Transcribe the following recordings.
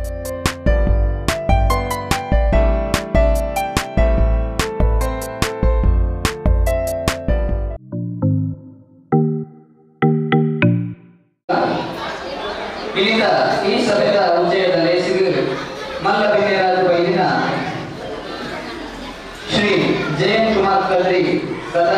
ಇಲ್ಲಿಂದ ಈ ಸಭೆಯ ಉಜ್ಜಯದಲ್ಲಿ ಸಿಗುವುದು ಮಲ್ಲ ಬಿನ್ನೇರಾಜ ಬೈಲಿನ ಶ್ರೀ ಜಯಂತ್ ಕುಮಾರ್ ಕದ್ರಿ ಕದ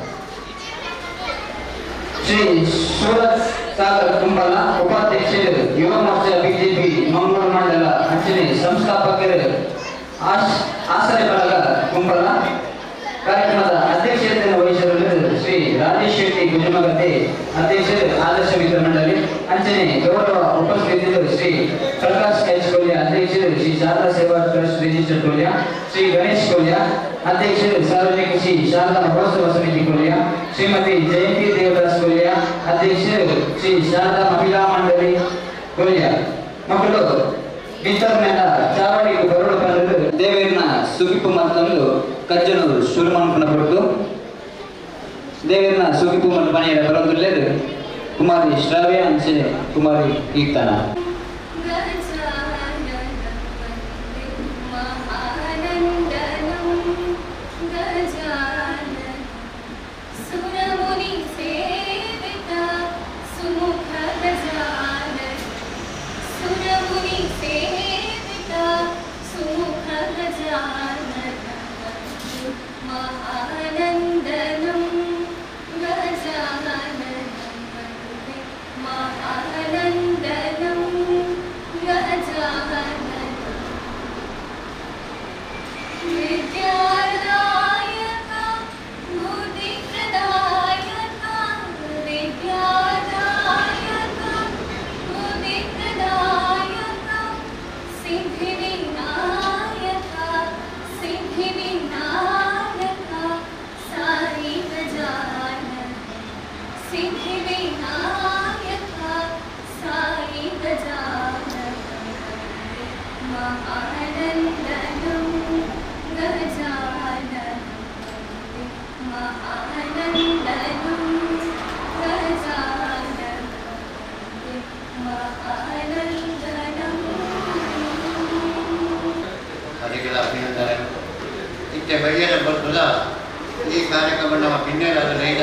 ಶ್ರೀ ಸೂರಜ್ ಸಾಗರ್ ಕುಂಬಲ ಉಪಾಧ್ಯಕ್ಷರು ಯುವ ಮೋರ್ಚಾ ಬಿಜೆಪಿ ಮಂಗಳೂರು ಮಂಡಲ ಅಂಚನೆ ಸಂಸ್ಥಾಪಕರು ಆಶ್ ಆಸರೆ ಬಳಗ ಕುಂಬಲ ಕಾರ್ಯಕ್ರಮದ ಅಧ್ಯಕ್ಷತೆಯನ್ನು ವಹಿಸಿರಲು ಶ್ರೀ ರಾಜೇಶ್ ಶೆಟ್ಟಿ ಗುಜಮಗದ್ದೆ ಅಧ್ಯಕ್ಷರು ಆದರ್ಶ ಮಿತ್ರ ಮಂಡಳಿ ಅಂಚನೆ ಗೌರವ ಉಪಸ್ಥಿತಿಗಳು ಶ್ರೀ ಪ್ರಕಾಶ್ ಎಚ್ ಕೊಲ್ಯ ಅಧ್ಯಕ್ಷರು ಶ್ರೀ ಶಾರದಾ ಸೇವಾ ಟ್ರಸ್ಟ್ ರಿಜಿಸ್ಟರ್ ಕೊಲ್ಯ ಶ್ರೀ ಗಣೇಶ್ ಕೊಲ್ಯ ಅಧ್ಯಕ್ಷರು ಸಾರ್ವಜನಿಕ ಶ್ರೀ ಶಾರದಾ ಮಹೋತ್ಸವ ಸಮಿತಿ ಕೊಲ್ಯ ಶ್ರೀಮತಿ ಜಯಂತಿ ದೇವದಾಸ್ ಕೊಲ್ಯ ಅಧ್ಯಕ್ಷರು ಶ್ರೀ ಶಾರದಾ ಮಹಿಳಾ ಮಂಡಳಿ ಕೊಲ್ಯ ಮಕ್ಕಳು ವಿತರಣೆಯ ಚಾವಡಿಗೆ ಬರಲು ಬಂದರು ದೇವೇರಿನ ಸುಗಿಪು ಮತ್ತೊಂದು ಕಜ್ಜನೂರು ಶುರುಮಾನ್ಪನ ಕೊಟ್ಟು ದೇವೇರಿನ ಸುಗಿಪು ಮತ್ತು ಪಣಿಯ ಬರೋದಿಲ್ಲದು ಕುಮಾರಿ ಶ್ರಾವ್ಯ ಅಂಚೆ ಕುಮಾರಿ ಕೀರ್ತನ महानन्दनं गजाननं महानन्दनं गजाननं विद्यादायक बुद्धिप्रदायक विद्यादायक बुद्धिप्रदायक सिद्धिविनायक सिद्धिविनायक साई गजानन सिद्धिविनायक साई गजानन महानन्दनं गजाननं महानन्दनं गजाननं महानन्दनम् ಅದಕ್ಕೆಲ್ಲ ಅಭಿನಂದನೆ ಇತ್ತೆ ಬಗೆಯ ಬರ್ತದ ಈ ಕಾರ್ಯಕ್ರಮ ನಮ್ಮ ಪಿನ್ನೇರಾದ ರೈತ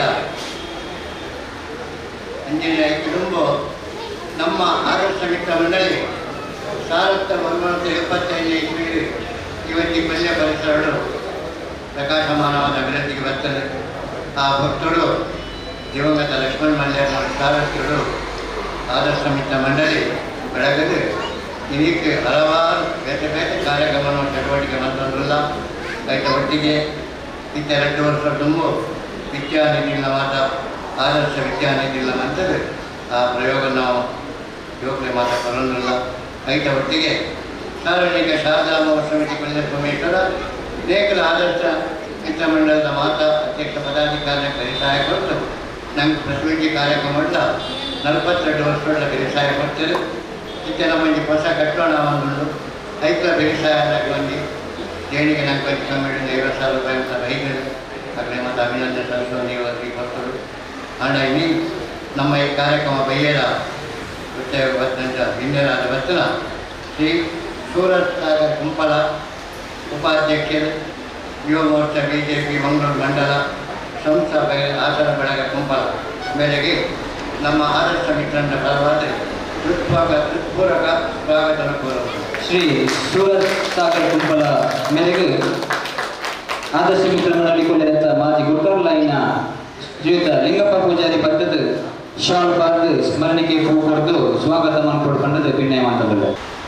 ಅಂಜನೆಯ ಕುಟುಂಬ ನಮ್ಮ ಆರೋಗ್ಯ ಮಿತ್ರ ಮಂಡಳಿ ಸಾವಿರದ ಒಂಬೈನೂರ ಎಪ್ಪತ್ತೈದನೇ ಇಸ್ವಿಯಲ್ಲಿ ಇವತ್ತಿ ಪಲ್ಯ ಪರಿಸರಗಳು ಪ್ರಕಾಶಮಾನವಾದ ಅಭಿವೃದ್ಧಿಗೆ ಬರ್ತದೆ ಆ ಭಕ್ತರು ದಿವಂಗತ ಲಕ್ಷ್ಮಣ್ ಮಲ್ಯನ ಸಾರಥಿಗಳು ಆದರ್ಶ ಮಿತ್ರ ಮಂಡಳಿ ಬೆಳಗದೆ ಇದಕ್ಕೆ ಹಲವಾರು ಬೇರೆ ಬೇರೆ ಕಾರ್ಯಕ್ರಮ ಚಟುವಟಿಕೆ ಮತ್ತೊಂದಿಲ್ಲ ರೈತ ಒಟ್ಟಿಗೆ ಇತ್ತ ಎರಡು ವರ್ಷ ತುಂಬು ವಿದ್ಯಾನಿಧಿಗಳ ಮಾತ ಆದರ್ಶ ವಿದ್ಯಾನಿಧಿಗಳ ಮಂತದ್ದು ಆ ಪ್ರಯೋಗ ನಾವು ಯೋಗನೆ ಮಾತ ಬರೋದಿಲ್ಲ ರೈತ ಒಟ್ಟಿಗೆ ಸಾರ್ವಜನಿಕ ಶಾರದಾ ಮಹೋತ್ಸವ ಸಮಿತಿ ಕಲ್ಯಾಣ ಸೋಮೇಶ್ವರ ಲೇಖನ ಆದರ್ಶ ಮಿತ್ರ ಮಂಡಲದ ಮಾತಾ ಅಧ್ಯಕ್ಷ ಪದಾಧಿಕಾರಿಯ ಕರಿಸಾಯ ಕೊಟ್ಟು ನಂಗೆ ಪ್ರತಿನಿಧಿ ಕಾರ್ಯಕ್ರಮದ ನಲವತ್ತೆರಡು ವರ್ಷಗಳ ಬೆರಿಸಾಯ ಕೊಡ್ತಾರೆ ಇತ್ತೆ ನಮ್ಮ ಹೊಸ ಕಟ್ಟೋಣ ಒಂದು ಐಕ್ಲ ಬೆರಿಸಾಯ ಒಂದು ದೇಣಿಗೆ ನಂಗೆ ಪರೀಕ್ಷೆ ಮಾಡಿದ ಐವತ್ತು ಸಾವಿರ ರೂಪಾಯಿ ಅಂತ ರೈತರು ಆಗಲೇ ಮತ್ತು ಅಭಿನಂದನೆ ಸಲ್ಲಿಸುವ ನೀವು ಈ ಭಕ್ತರು ಹಣ ಇನ್ನಿ ನಮ್ಮ ಈ ಕಾರ್ಯಕ್ರಮ ಬೈಯರ ಉಚ್ಚಯ ಬತ್ತಂತ ಹಿಂದಿನಾದ ಬತ್ತನ ಶ್ರೀ ಸೂರತ್ ಸಾಗರ್ ಕುಂಪಲ ಉಪಾಧ್ಯಕ್ಷರು Yuva Morcha B J P Mangaluru ಮಂಡಲ ಸಂಸ್ಥಾ ಬೆ ಆಸನ ಬೆಳಗ ಕುಂಪಲ ಮೇರೆಗೆ ನಮ್ಮ ಆದರ್ಶ ಮಿತ್ರನ ಪರವಾದ ಹೃತ್ಪೂರ್ವಕ ಹೃತ್ಪೂರ್ವಕ ಸ್ವಾಗತ ಕೋರುವುದು ಶ್ರೀ ಸೂರಜ್ ಸಾಗರ್ ಕುಂಪಲ ಮೇರೆಗೆ ಆದರ್ಶ ಮಿತ್ರ ಮಂಡಳಿ ಕೊಂಡಿರಂತ ಮಾಜಿ ಗುಡ್ಕರ್ ಲೈನ್ನ ಶ್ರೀಯುತ ಲಿಂಗಪ್ಪ ಪೂಜಾರಿ ಬರ್ತದ ಶಾಲ್ ಪಾರ್ದು ಸ್ಮರಣಿಕೆ ಹೂ ಕೊಡ್ದು ಸ್ವಾಗತ ಮಾಡ್ಕೊಂಡು ಬಂದದ್ದು ಪಿಣ್ಣೆ ಮಾತಲ್ಲ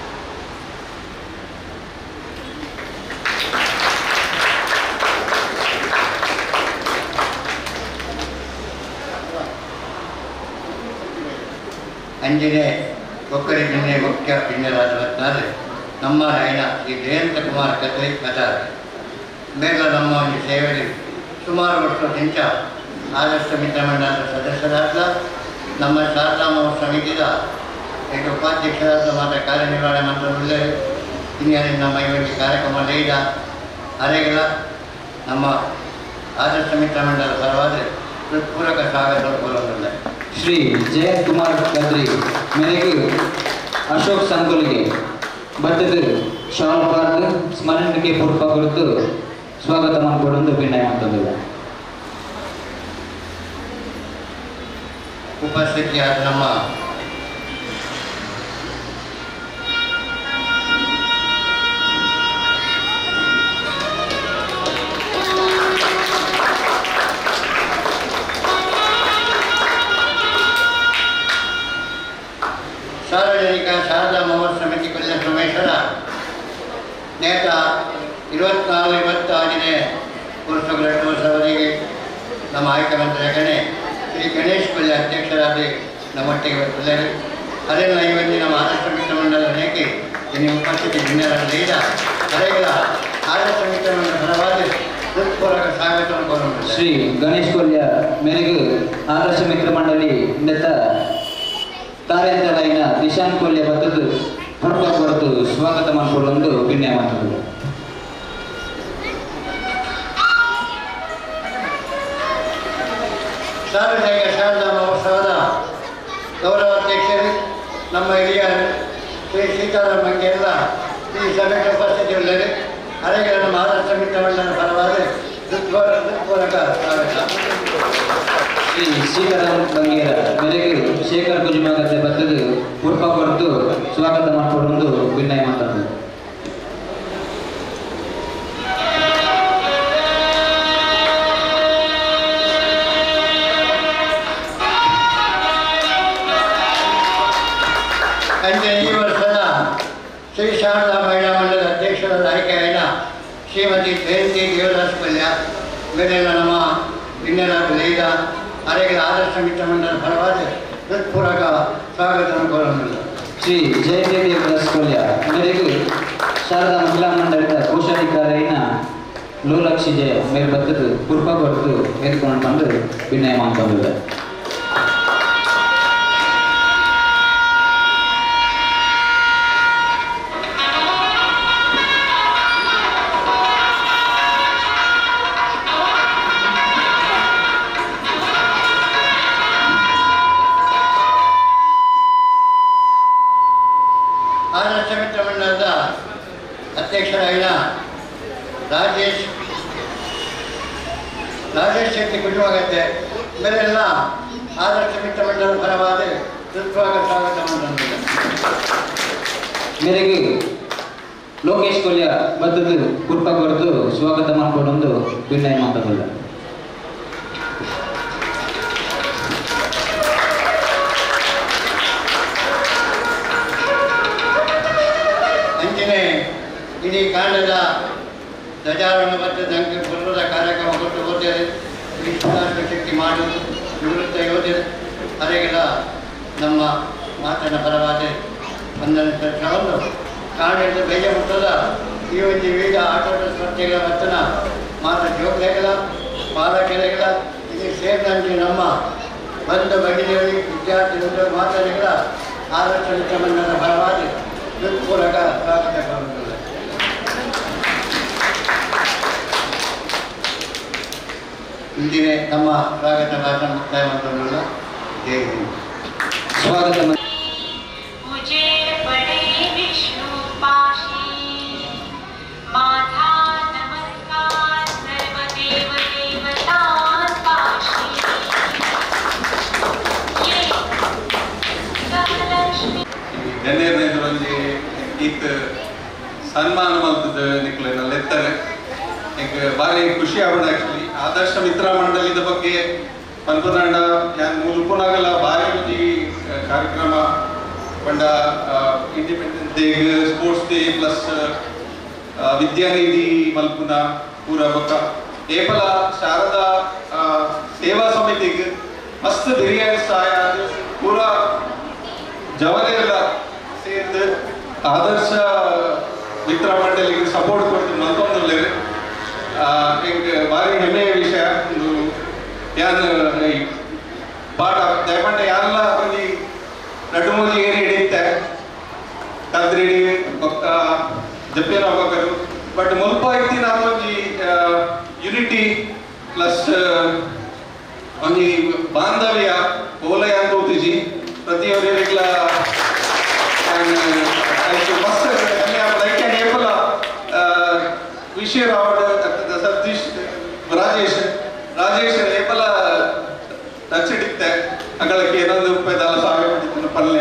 ಅಂಜನೆ ಕೊಕ್ಕರೆ ಜಿಲ್ಲೆ ಮುಖ್ಯ ಪಿನ್ನರಾಜವತ್ನಾದ್ರೆ ನಮ್ಮ ರಾಯಣ ಶ್ರೀ ಜಯಂತ ಕುಮಾರ್ ಕತ್ರಿ ಕಥಾರ್ ಮೇಲ ನಮ್ಮ ಒಂದು ಸೇವೆಯಲ್ಲಿ ಸುಮಾರು ವರ್ಷದಿಂದ ಆದರ್ಶ ಮಿತ್ರ ಮಂಡಲದ ಸದಸ್ಯರಾದ ನಮ್ಮ ಶಾರದಾ ಮಹೋತ್ಸವ ಸಮಿತಿದ ಈಗ ಉಪಾಧ್ಯಕ್ಷರಾದ ಮಾತ್ರ ಕಾರ್ಯನಿರ್ವಹಣೆ ಮಂತ್ರಿಗಳೇ ಇನ್ನೇನು ನಮ್ಮ ಇವರಿಗೆ ಕಾರ್ಯಕ್ರಮ ಲೈದ ಅರೆಗಳ ನಮ್ಮ ಆದರ್ಶ ಮಿತ್ರ ಮಂಡಲ ಪರವಾದ ಹೃತ್ಪೂರ್ವಕ ಸ್ವಾಗತ ಕೋರುವುದಿಲ್ಲ ಶ್ರೀ ಜಯಂತ್ ಕುಮಾರ್ ಕದ್ರಿ ಮೇರೆಗೆ ಅಶೋಕ್ ಸಂಕೋಲಿಗೆ ಬರ್ತದೆ ಶಾಲ್ ಪಾರ್ಕ್ ಸ್ಮರಣಕ್ಕೆ ಪೂರ್ಪ ಕುರಿತು ಸ್ವಾಗತ ಮಾಡಿಕೊಡೊಂದು ಭಿನ್ನಯ ಮಾಡ್ತಂದಿಲ್ಲ ಉಪಸ್ಥಿತಿಯಾದ ನಮ್ಮ ಸಾರ್ವಜನಿಕ ಶಾರದಾ ಮಹೋತ್ಸವ ಸಮಿತಿ ಕಲ್ಯಾಣ ಸೋಮೇಶ್ವರ ನೇತ ഇരുപത്തിനാല് ഇരുപത്താറിന് ವರ್ಷಗಳವರೆಗೆ ನಮ್ಮ ಆಯ್ಕೆ ಮಂತ್ರಿಗಳೇ ಶ್ರೀ ಗಣೇಶ್ ಕೊಲ್ಲಿ ಅಧ್ಯಕ್ಷರಾಗಿ ನಮ್ಮೊಟ್ಟಿಗೆ ಬರ್ತದ್ದಾರೆ ಅದನ್ನು ಇವತ್ತು ನಮ್ಮ ಆದರ್ಶ ಮಿತ್ರ ಮಂಡಲ ನೇಕೆ ಇನ್ನು ಉಪಸ್ಥಿತಿ ಭಿನ್ನರಾಗಲಿಲ್ಲ ಅರೆಗಳ ಆದರ್ಶ ಮಿತ್ರ ಮಂಡಲ ಪರವಾಗಿ ಹೃತ್ಪೂರ್ವಕ ಸ್ವಾಗತವನ್ನು ಕೋರುತ್ತೇವೆ ಶ್ರೀ ಗಣೇಶ್ ಕೊಲ್ಯ ಮೇರೆಗೆ ಆದರ್ಶ ಮಿತ್ರ ಮಂಡಳಿ ಇಂದತ್ತ ಕಾರ್ಯಂತರೈನ ದಿಶಾಂತ್ ಕೊಲ್ಯ ಬತ್ತದು ಪೂರ್ಪ ಕೊರತು ಸ್ವಾಗತ ಮಾಡಿಕೊಳ್ಳೊಂದು ಭಿನ್ನಯ ಮಾಡ್ತದೆ ಸಾರ್ವಜನಿಕ ಶಾರದಾ ಮಹೋತ್ಸವದ ಗೌರವಾಧ್ಯಕ್ಷರು ನಮ್ಮ ಹಿರಿಯರು ಶ್ರೀ ಸೀತಾರಾಮ ಮಂಗೆಲ್ಲ ಈ ಸಭೆಗೆ ಉಪಸ್ಥಿತಿಯುಳ್ಳರು ಅರೆಗಳ ನಮ್ಮ ಆದರ್ಶ ಮಿತ್ರ ಮಂಡಲ ಪರವಾಗಿ ಹೃತ್ಪೂರ್ವ ಹೃತ್ಪೂರ್ವಕ ಸ್ವಾಗತ ಶ್ರೀ ಸೀತಾರಾಮ್ ಬಂಗೇರ ಮೇರೆಗೆ ಶೇಖರ್ ಕುಜುಮಾಗತ್ತೆ ಬತ್ತದು ಪೂರ್ಪ ಕೊರತು ಸ್ವಾಗತ ಮಾಡಿಕೊಳ್ಳೊಂದು ಭಿನ್ನಯ ಮಾಡ್ತದೆ ಅಂತೆ ಈ ವರ್ಷದ ಶ್ರೀ ಶಾರದಾ ಮಹಿಳಾ ಮಂಡಲದ ಅಧ್ಯಕ್ಷರಾದ ಆಯ್ಕೆಯಾದ ಶ್ರೀಮತಿ ಜಯಂತಿ ದೇವದಾಸ್ ಪಲ್ಯ ಮೇಲೆಲ್ಲ ನಮ್ಮ ಭಿನ್ನರಾದ ಲೈದ ಅರೆಗಳ ಆದರ್ಶ ಮಿತ್ರ ಮಂಡಲ ಪರವಾಗಿ ಹೃತ್ಪೂರ್ವಕ ಸ್ವಾಗತವನ್ನು ಕೋರುತ್ತಿಲ್ಲ ಶ್ರೀ ಜಯಂತಿ ದೇವದಾಸ್ ಕೊಲ್ಯ ಮೇರೆಗೆ ಶಾರದಾ ಮಹಿಳಾ ಮಂಡಳಿದ ಕೋಶಾಧಿಕಾರಿನ ಲೋಲಕ್ಷಿ ಜಯ ಮೇರೆ ಬತ್ತದು ಪೂರ್ಪ ಕೊರತು ಎದ್ಕೊಂಡು ಬಂದು ಭಿನ್ನಯ ಮಾಡ್ಕೊಂಡಿದೆ ಆದರ್ಶ ಮಿತ್ರ ಮಂಡಲದ ಅಧ್ಯಕ್ಷರಾಗಿನ ರಾಜೇಶ್ ರಾಜೇಶ್ ಶೆಟ್ಟಿ ಕುಟುಂಬಗತ್ತೆ ಇವರೆಲ್ಲ ಆದರ್ಶ ಮಿತ್ರ ಮಂಡಲದ ಪರವಾದ ಹೃತ್ಪೂರ್ವಕ ಸ್ವಾಗತವನ್ನು ತಂದಿದ್ದಾರೆ ಮೇರೆಗೆ ಲೋಕೇಶ್ ಕೊಲ್ಯ ಬದ್ದದು ಪೂರ್ಪ ಕೊರತು ಸ್ವಾಗತ ಮಾಡಿಕೊಂಡೊಂದು ಭಿನ್ನಯ ಮಾತಾಡಲ್ಲ ಅಂಚನೆ ಇಡೀ ಕಾಂಡದ ಧ್ವಜಾರೋಹಣ ಮತ್ತು ಅಂಕ ಪೂರ್ವದ ಕಾರ್ಯಕ್ರಮ ಕೊಟ್ಟು ಹೋದರೆ ವಿಶ್ವಾಸ ಶಕ್ತಿ ಮಾಡುವುದು ನಿವೃತ್ತ ಯೋಧರು ಅರೆಗಳ ನಮ್ಮ ಮಾತನ್ನ ಪರವಾದ ವಂದನೆ ಸಲ್ಲಿಸಲು ಕಾಂಡದ ಬೈಯ ಮುಟ್ಟದ ಈ ಒಂದು ವಿವಿಧ ಆಟೋಟ ಸ್ಪರ್ಧೆಗಳ ವಚನ ಮಾತ ಜೋಕ್ಲೆಗಳ ಬಾಲಕೆರೆಗಳ ಇದು ಸೇರಿದಂತೆ ನಮ್ಮ ಬಂಧು ಭಗಿನಿಯರಿಗೆ ವಿದ್ಯಾರ್ಥಿ ವೃಂದ ಮಾತಾಡಿಗಳ ಆದರ್ಶ ಮಿತ್ರಮಂಡಲ ಪರವಾದ ಹೃತ್ಪೂರ್ವಕ ಸ್ವಾಗತ ಕೋರುತ್ತೇವೆ ಇಂದಿನ ನಮ್ಮ ಸ್ವಾಗತ ಭಾಷಣ ಮುಕ್ತಾಯ ಮಾಡುವುದಿಲ್ಲ ಜೈ ಹಿಂದ್ ಸ್ವಾಗತ ಮ- मुझे बड़े विष्णु पाशी माथा नमस्कार सर्वदेव देवता पाशी ये सहलक्ष्मी ಗಣ್ಯರೊಂದಿಗೆ ಈತ ಸನ್ಮಾನ ಮಲ್ತದ ನಿಕ್ಲೆ ನನ್ನ ಎತ್ತಾರೆ ಈಗ ಭಾರಿ ಖುಷಿ ಆಗೋಣ ಆಕ್ಚುಲಿ ಆದರ್ಶ ಮಿತ್ರ ಮಂಡಳಿದ ಬಗ್ಗೆ ಪನ್ಪನಾಂಡ ಯಾನ್ ಮುಲ್ಪುನಾಗಲ್ಲ ಭಾರಿ ಒಂಜಿ ಕಾರ್ಯಕ್ರಮ ಪಂಡ independence day sports day plus Vidyanidhi ಮಲ್ಪುನ ಪೂರ ಬೊಕ್ಕ ಏಪಲ ಶಾರದಾ ಆ, ಸೇವಾ ಸಮಿತಿಗೆ ಮಸ್ತ್ ಬಿರಿಯಾನಿ ಸಹಾಯ ಆದ್ ಪೂರ ಜವನೆಲ್ಲ ಸೇರ್ದು ಆದರ್ಶ ಮಿತ್ರ ಮಂಡಳಿಗೆ ಸಪೋರ್ಟ್ ಕೊಟ್ಟು ಮಲ್ಕೊಂಡ್ರೆ ಹಿಂಗೆ ಭಾರಿ ಹೆಮ್ಮೆಯ ವಿಷಯ ಒಂದು ಯಾನ್ ಈ ಪಾಠ ದಯಪಂಡ ಯಾರೆಲ್ಲ ಒಂದು ನಡುಮೂಲಿ ಏರಿ ಹಿಡಿಯುತ್ತೆ ಕದ್ರಿಡಿ ಬೊಕ್ಕ ಜಪ್ಪಿನ ಹೋಗರು ಬಟ್ ಮುಲ್ಪ ಐತಿ ನಾನು ಒಂಜಿ ಯುನಿಟಿ ಪ್ಲಸ್ ಒಂಜಿ ಬಾಂಧವ್ಯ ಓಲಯ ಅಂತ ಪ್ರತಿಯೊಬ್ಬರಿಗೆಲ್ಲ ಮಸ್ತ್ ವಿಷಯ ರಾವಡ್ ಸತೀಶ್ ರಾಜೇಶ್ ರಾಜೇಶ್ ಏಪಲ ಟಚ್ ಹಿಡಿತೆ ಅಗಳಕ್ಕೆ ಏನೊಂದು ರೂಪಾಯಿ ದಾಲ ಸಾವಿರ ಪಡಿತು ಪಲ್ಲೆ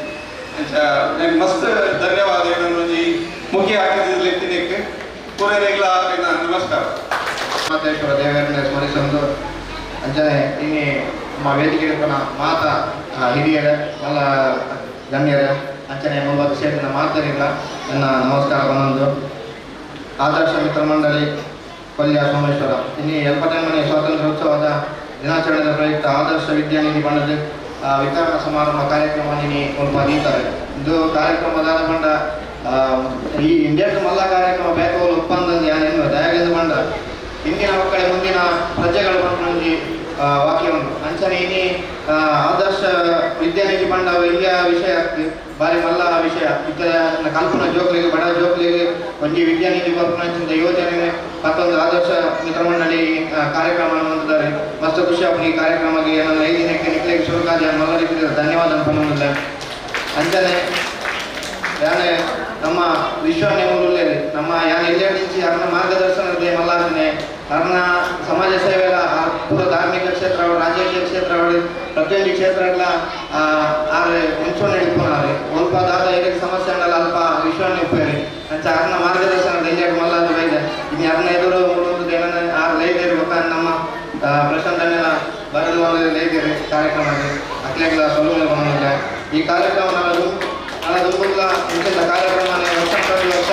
ಅಂತ ಮಸ್ತ್ ಧನ್ಯವಾದ ಏನೊಂದು ಒಂಜಿ ಮುಖ್ಯ ಆಗಿದ್ದಲ್ಲಿ ತಿನ್ನಕ್ಕೆ ಪೂರೈನೆಗ್ಲ ನಮಸ್ಕಾರ ಮಾತೇಶ್ವರ ದೇವರನ್ನ ಸ್ಮರಿಸೊಂದು ಅಂಚನೆ ಇನ್ನಿ ನಮ್ಮ ವೇದಿಕೆ ಪುನಃ ಮಾತ ಆ, ಹಿರಿಯರ ಎಲ್ಲ ಗಣ್ಯರ ಅಂಚನೆ ಮೂವತ್ತು ಸೇರಿನ ಮಾತರಿಲ್ಲ ನನ್ನ ನಮಸ್ಕಾರ ಬಂದೊಂದು ಆದರ್ಶ ಮಿತ್ರ ಮಂಡಳಿ ಕೊಲ್ಯ ಸೋಮೇಶ್ವರ ಇನ್ನಿ ಎಪ್ಪತ್ತನೇ ಸ್ವಾತಂತ್ರ್ಯ ಉತ್ಸವದ ದಿನಾಚರಣೆಯ ಪ್ರಯುಕ್ತ ಆದರ್ಶ ವಿದ್ಯಾನಿಧಿ ಬಣ್ಣದ ಆ, ವಿತರಣಾ ಸಮಾರಂಭ ಕಾರ್ಯಕ್ರಮ ನಿನ್ನೆ ಸ್ವಲ್ಪ ನೀತಾರೆ ಇದು ಕಾರ್ಯಕ್ರಮದಾದ ಬಂಡ ಆ, ಈ ಇಂಡಿಯಾದ ಮಲ್ಲ ಕಾರ್ಯಕ್ರಮ ಬೇಕು ಒಪ್ಪಂದ ಯಾನೇನು ದಯಾಗಂದು ಬಂಡ ಇಂದಿನ ಮಕ್ಕಳ ಮುಂದಿನ ಪ್ರಜೆಗಳು ಬಂದು ವಾಕ್ಯ ಉಂಟು ಅಂಚನೆ ಇನಿ ಆ, ಆದರ್ಶ ವಿದ್ಯಾನಿಧಿ ಬಂಡ ಇಲ್ಲಿಯ ವಿಷಯ ಬಾರಿ ಮಲ್ಲ ವಿಷಯ ಇತರ ಕಲ್ಪನಾ ಜೋಕ್ಲಿಗೆ ಬಡ ಜೋಕ್ಲಿಗೆ ಒಂಜಿ ವಿದ್ಯಾನಿಧಿ ಬರ್ಪುನಂಚಿಂದ ಯೋಜನೆ ಮತ್ತೊಂದು ಆದರ್ಶ ಮಿತ್ರ ಮಂಡಳಿ ಆ, ಕಾರ್ಯಕ್ರಮ ಹೊಂದಿದ್ದಾರೆ ಮಸ್ತ್ ಖುಷಿ ಆಪುನ ಈ ಕಾರ್ಯಕ್ರಮಕ್ಕೆ ನನ್ನ ಐದು ದಿನಕ್ಕೆ ನಿಕ್ಲಿಗೆ ಶುರುಕಾದ ಮಲ್ಲ ರೀತಿಯ ಧನ್ಯವಾದ ಪಡೆದಿಲ್ಲ ಅಂಚನೆ ಯಾನೆ ನಮ್ಮ ವಿಶ್ವನೇ ಮೂಲೇ ನಮ್ಮ ಯಾನ್ ಎಲ್ಲೇ ನಿಂచి ಅರ್ನ ಮಾರ್ಗದರ್ಶನದ ಮಲ್ಲಾದನೆ ಅರ್ನ ಸಮಾಜ ಸೇವೆಲ ಆ ಪೂರ ಧಾರ್ಮಿಕ ಕ್ಷೇತ್ರ ರಾಜಕೀಯ ಕ್ಷೇತ್ರ ಪ್ರತಿಯೊಂದು ಕ್ಷೇತ್ರಗಳ ಆರು ಮುಂಚೂಣಿ ಇಟ್ಕೊನಾರೆ ಸ್ವಲ್ಪ ದಾದ ಇದಕ್ಕೆ ಸಮಸ್ಯೆ ಉಂಡಲ್ಲ ಅಲ್ಪ ವಿಶ್ವನೇ ಉಪಯೋಗಿ ಅಂಚ ಅರ್ನ ಮಾರ್ಗದರ್ಶನದ ಎಲ್ಲೇ ಮಲ್ಲಾದ ಬೈದೆ ಇನ್ನು ಅರ್ನ ಎದುರು ಮೂಲೊಂದು ಏನನ್ನ ಆರು ಲೈದೇರಿ ಗೊತ್ತಾಗ ನಮ್ಮ ಆ, ಪ್ರಶಾಂತ್ ಅಣ್ಣನ ಬರಲು ಒಂದು ಲೈದೇರಿ ಕಾರ್ಯಕ್ರಮಕ್ಕೆ ಅಕ್ಲೆಗಳ ಸೊಲ್ಲು ಬಂದಿಲ್ಲ ಈ ಕಾರ್ಯಕ್ರಮ ನಾವು ನನ್ನ ದುರ್ಗುಲ್ಲ ಇಂಥ ಕಾರ್ಯಕ್ರಮ ವರ್ಷ ಪ್ರತಿ ವರ್ಷ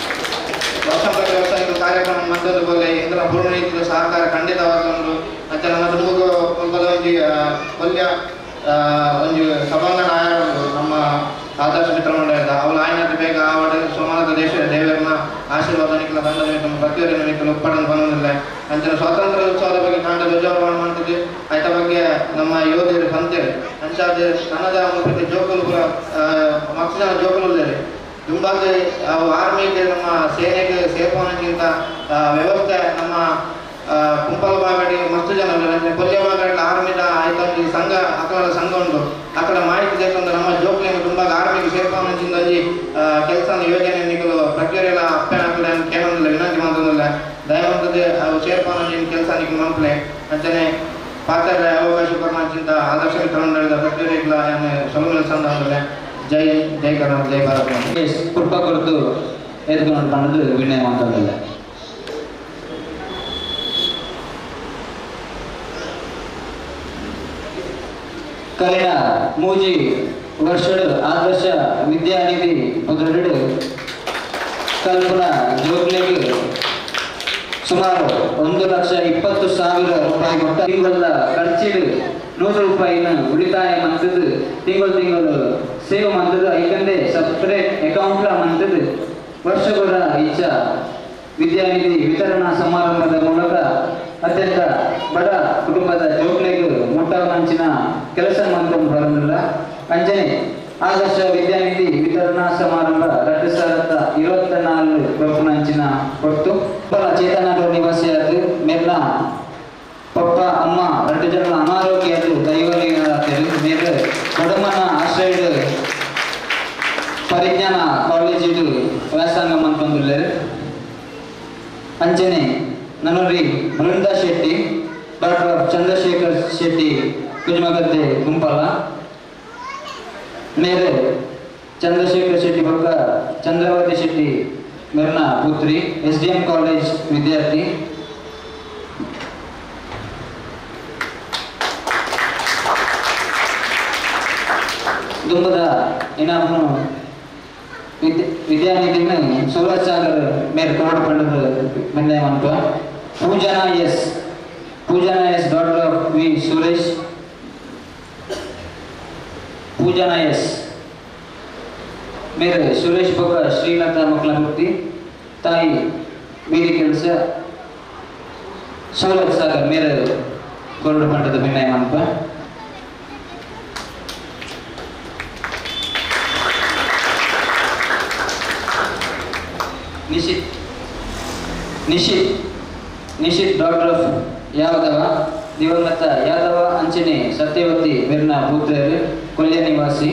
ವರ್ಷ ಪ್ರತಿ ವರ್ಷ ಇದು ಕಾರ್ಯಕ್ರಮ ಮದ್ದದು ಬೋಲೆ ಇಂದ್ರ ಪೂರ್ಣ ರೀತಿಯ ಸಹಕಾರ ಖಂಡಿತವಾಗಲು ಮತ್ತೆ ನಮ್ಮ ದುರ್ಗು ಒಬ್ಬದ ಒಂದು ಆ, ಕೊಲ್ಯ ಆ, ಒಂದು ಸಭಾಂಗಣ ಆಯೋಗ ನಮ್ಮ ಆದರ್ಶ ಮಿತ್ರ ಮಂಡಳದ ಅವಳ ಆಯ್ನದ ಬೇಗ ಆವಡ ಸೋಮನಾಥ ದೇಶ ದೇವರನ್ನ ಆಶೀರ್ವಾದ ನಿಖಲ ತಂಡ ನಿಖಲು ಪ್ರತಿಯೊಂದು ನಿಖಲು ಒಪ್ಪಡನ್ನು ಬಂದಿಲ್ಲ ಅಂಚನೆ ಸ್ವಾತಂತ್ರ್ಯ ಉತ್ಸವದ ಬಗ್ಗೆ ಕಾಂಡ ಧ್ವಜಾರೋಹಣ ಮಾಡ್ತಿದ್ದೆ ಆಯ್ತ ಬಗ್ಗೆ ನಮ್ಮ ಯೋಧರು ಬಂತೇವೆ ಅಂಚಾದ ನನ್ನದ ಒಂದು ಪ್ರತಿ ಜೋಕುಲು ಪುರ ಮಕ್ಕಳ ಜನ ಜೋಕುಲು ಇದ್ದಾರೆ ದುಂಬಾಗೆ ಅವು ಆರ್ಮಿಗೆ ನಮ್ಮ ಸೇನೆಗೆ ಸೇರ್ಪೋಣಕ್ಕಿಂತ ಆ, ವ್ಯವಸ್ಥೆ ನಮ್ಮ ಆ, ಕುಂಪಲ ಬಾಗಡಿ ಮಸ್ತ್ ಜನ ಇದ್ದಾರೆ. ಕೊಲ್ಯ ಬಾಗಡಿ ಆರ್ಮಿದ ಆಯ್ತೊಂದು ಸಂಘ ಅಕಲ ಸಂಘ ಉಂಟು ಅಕಲ ಮಾಹಿತಿ ಸೇರ್ಕೊಂಡು ನಮ್ಮ ಜೋಕ್ಲಿಂಗ್ ತುಂಬ ಆರ್ಮಿಗೆ ಸೇರ್ಪೋಣಕ್ಕಿಂತ ಕೆಲಸ ಯೋಜನೆ ನಿಗಲು ಪ್ರಕ್ರಿಯೆ ಅಪ್ಪೆ ಹಾಕಲೆ ಕೇಳೋದಿಲ್ಲ ವಿನಂತಿ ಮಾಡೋದಿಲ್ಲ ದಯವಂತದೆ ಅವು ಸೇರ್ಪೋಣ ಕೆಲಸ ನಿಗಲು ಮನ್ಪಲೆ ಅಂಚನೆ ಪಾತ್ರ ಅವಕಾಶ ಕೊರೋನಾಚಿಂತ ಆದರ್ಶ ಮಿತ್ರಮಂಡಳದ ಪ್ರಕ್ರಿಯೆಗಳ ಸೊಲುಮಲ ಸಂಧಾನದಲ್ಲಿ ಜೈ ಜೈ ಕರ್ನಾಟಕ ಜೈ ಭಾರತ ಕೃಪಾ ಕುರಿತು ಎದ್ಕೊಂಡು ಬಂದದ್ದು ವಿನಯ ಮಾತಾಡಲ್ಲ ಕಲಿನ ಮೂಜಿ ವರ್ಷಡ್ ಆದರ್ಶ ವಿದ್ಯಾನಿಧಿ ಪದರೆಡು ಕಲ್ಪನಾ ಜೋಗ್ಲೆಗೆ ಸುಮಾರು ಒಂದು ಲಕ್ಷ ಇಪ್ಪತ್ತು ಸಾವಿರ ರೂಪಾಯಿ ಕೊಟ್ಟ ತಿಂಗಳ ಖರ್ಚಿಡು ನೂರು ರೂಪಾಯಿನ ಉಳಿತಾಯ ಮಂತದ್ದು ತಿಂಗಳು ತಿಂಗಳು ಸೇವ್ ಮಂತದ್ದು ಐಕಂದೆ ಸಪ್ರೇಟ್ ಅಕೌಂಟ್ಲ ಮಂತದ್ದು ವರ್ಷಗಳ ಇಚ್ಛ ವಿದ್ಯಾನಿಧಿ ವಿತರಣಾ ಸಮಾರಂಭದ ಮೂಲಕ ಅತ್ಯಂತ ಬಡ ಕುಟುಂಬದ ಜೋಕ್ಲೆಗೆ ಮುಟ್ಟವನಂಚಿನ ಕೆಲಸ ಮಂತ್ಕೊಂಡು ಬರೋದಿಲ್ಲ ಅಂಜನೆ ಆದರ್ಶ ವಿದ್ಯಾನಿಧಿ ವಿತರಣಾ ಸಮಾರಂಭ ಎರಡು ಸಾವಿರದ ಇರುವತ್ತ ನಾಲ್ಕು ಬರುಪುನಂಚಿನ ಹೊತ್ತು ಬಲ ಚೇತನಗರ ನಿವಾಸಿಯಾದ ಮೇಲ್ನ ಪಪ್ಪ ಅಮ್ಮ ಎರಡು ಜನ ಅನಾರೋಗ್ಯದ್ದು ದೈವಲಿಂಗರು ಮೇಲೆ ಕೊಡಮನ ಆಶ್ರಯದ ಪರಿಜ್ಞಾನ ಕಾಲೇಜಿಡು ವ್ಯಾಸಂಗ ಅಂತಂದಿಲ್ಲರು ಅಂಚನೆ ನನ್ನೂರಿ ಬೃಂದಾ ಶೆಟ್ಟಿ ಡಾಕ್ಟರ್ ಚಂದ್ರಶೇಖರ್ ಶೆಟ್ಟಿ ಕುಜಮಗದ್ದೆ ಗುಂಪಲ ಮೇರೆ ಚಂದ್ರಶೇಖರ್ ಶೆಟ್ಟಿ ಪಕ್ಕ ಚಂದ್ರವತಿ ಶೆಟ್ಟಿ ಮೇರ್ನ ಪುತ್ರಿ ಎಸ್ ಡಿ ಎಂ ಕಾಲೇಜ್ ವಿದ್ಯಾರ್ಥಿ ದುಂಬದ ಇನಾಮನು ವಿದ್ಯ ವಿದ್ಯಾನಿಧಿನ ಸೂರಜ್ ಸಾಗರ್ ಮೇರೆ ಕೋಡ್ ಪಂಡದ ಮೆನ್ನೆ ಮನ್ಪ Poojana S Poojana S daughter of V Suresh Poojana S ಮೇರೆ ಸುರೇಶ್ ಬೊಕ್ಕ ಶ್ರೀಲತಾ ಮಕ್ಕಳ ಮೂರ್ತಿ ತಾಯಿ ಬೀದಿ ಕೆಲಸ ಸೂರಜ್ ಸಾಗರ್ ಮೇರೆ ಕೊರಡು ಪಂಡದ ಮೆನ್ನೆ ಮನ್ಪ ನಿಶಿತ್ ನಿಶಿತ್ ನಿಶಿತ್ ಡಾಕ್ಟರ್ ಆಫ್ ಯಾದವ ದಿವಂಗತ ಯಾದವ ಅಂಚನೆ ಸತ್ಯವತಿ ಮಿರ್ನಾ ಪುತ್ರರು ಕೊಲ್ಯ ನಿವಾಸಿ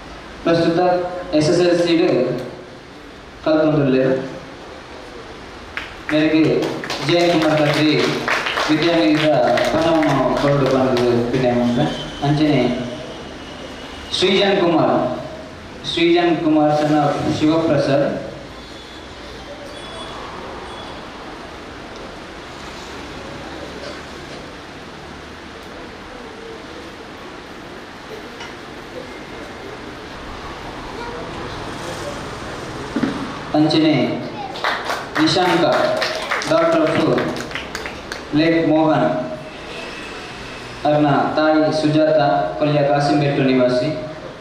ಪ್ರಸ್ತುತ ಎಸ್ ಎಸ್ ಎಲ್ ಸಿ ಕಲ್ತ್ಕೊಂಡಿರಲಿಲ್ಲ ಮೇರೆಗೆ ಜಯಂತ್ ಕುಮಾರ್ ಕತ್ರಿ ವಿದ್ಯಾನಿಧಿದ ಪಣವನ್ನು ಕೊರಡು ಬಂದದ್ದು ವಿನಯ ಮಾತ್ರ ಅಂಚನೆ ಶ್ರೀಜನ್ ಕುಮಾರ್ ಶ್ರೀಜನ್ ಕುಮಾರ್ ಸನ್ ಆಫ್ ಶಿವಪ್ರಸಾದ್ ಅಂಚನೆ ನಿಶಾಂಕ ಡಾಕ್ಟರ್ ಆಫ್ ಲೇಕ್ ಮೋಹನ್ ಅವ್ರನ್ನ ತಾಯಿ ಸುಜಾತ ಕೊಲ್ಯ ಕಾಸಿಂಬೆಟ್ಟು ನಿವಾಸಿ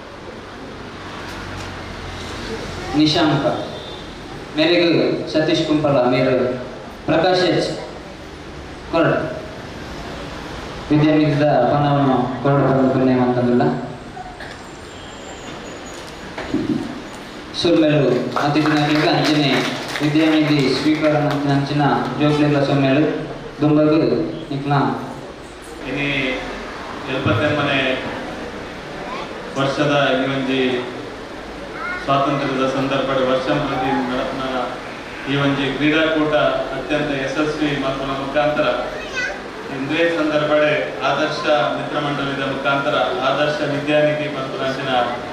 ನಿಶಾಂಕ ಮೇರೆಗೆ ಸತೀಶ್ ಕುಂಪಲ ಮೇರೆ ಪ್ರಕಾಶ್ ಎಚ್ ಕೊರಡು ವಿದ್ಯಾನಿಧಿದ ಪಣವನ್ನು ಕೊರಡು ಪುಣ್ಯ ಅಂತಂದಿಲ್ಲ ಸೊಮ್ಮೆಳು ಅತಿಥಿನಾಗಿಗ ಅಂಚನೆ ವಿದ್ಯಾನಿಧಿ ಸ್ವೀಕಾರ ನಂಚಿನ ಅಂಚಿನ ಜೋಕ್ಲೆಗಳ ಸೊಮ್ಮೆಳು ದುಂಬಗು ನಿಕ್ನ ಇನಿ ಎಲ್ಪತ್ತೆಮ್ಮನೆ ವರ್ಷದ ಈ ಒಂಜಿ ಸ್ವಾತಂತ್ರ್ಯದ ಸಂದರ್ಭದ ವರ್ಷ ಪ್ರತಿ ನಡಪನ ಈ ಒಂಜಿ ಕ್ರೀಡಾಕೂಟ ಅತ್ಯಂತ ಯಶಸ್ವಿ ಮಕ್ಕಳ ಮುಖಾಂತರ ಇಂದೇ ಸಂದರ್ಭಡೆ ಆದರ್ಶ ಮಿತ್ರ ಮಂಡಲದ ಮುಖಾಂತರ ಆದರ್ಶ ವಿದ್ಯಾನಿಧಿ ಮತ್ತು ಅಂಚಿನ